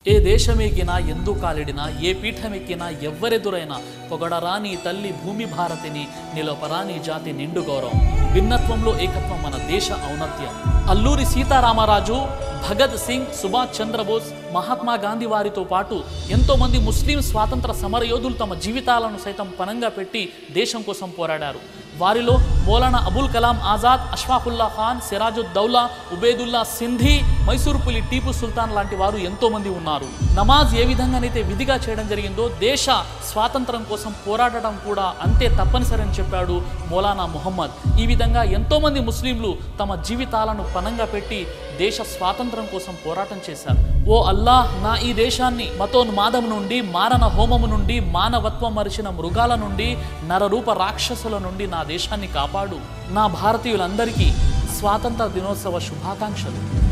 ఏ దేశమెక్కినా ఎందు కాలిడినా ఏ పీఠమెక్కినా ఎవ్వరెదురైనా పొగడరాని తల్లి భూమి భారతిని నిలపరాని జాతి నిండు గౌరవం భిన్నత్వంలో ఏకత్వం మన దేశ ఔన్నత్యం అల్లూరి సీతారామరాజు భగత్ సింగ్ సుభాష్ చంద్రబోస్ మహాత్మా గాంధీ వారితో పాటు ఎంతో మంది ముస్లిం స్వాతంత్ర సమరయోధులు తమ జీవితాలను సైతం పనంగా పెట్టి దేశం కోసం పోరాడారు వారిలో మౌలానా అబుల్ కలాం ఆజాద్ అష్ఫాకుల్లా ఖాన్ సిరాజుద్దౌలా ఉబేదుల్లా సింధీ మైసూరు పులి టీపు సుల్తాన్ లాంటి వారు ఎంతో మంది ఉన్నారు నమాజ్ ఏ విధంగానైతే విధిగా చేయడం జరిగిందో దేశ స్వాతంత్రం కోసం పోరాడటం కూడా అంతే తప్పనిసరి అని చెప్పాడు మౌలానా ముహమ్మద్ ఈ విధంగా ఎంతో మంది ముస్లింలు తమ జీవితాలను పనంగా పెట్టి దేశ స్వాతంత్రం కోసం పోరాటం చేశారు ఓ అల్లాహ్ నా ఈ దేశాన్ని మతోన్మాదం నుండి మారణ హోమము నుండి మానవత్వం మరిచిన మృగాల నుండి నరరూప రాక్షసుల నుండి నా దేశాన్ని కాపాడు నా భారతీయులందరికీ స్వాతంత్ర దినోత్సవ శుభాకాంక్షలు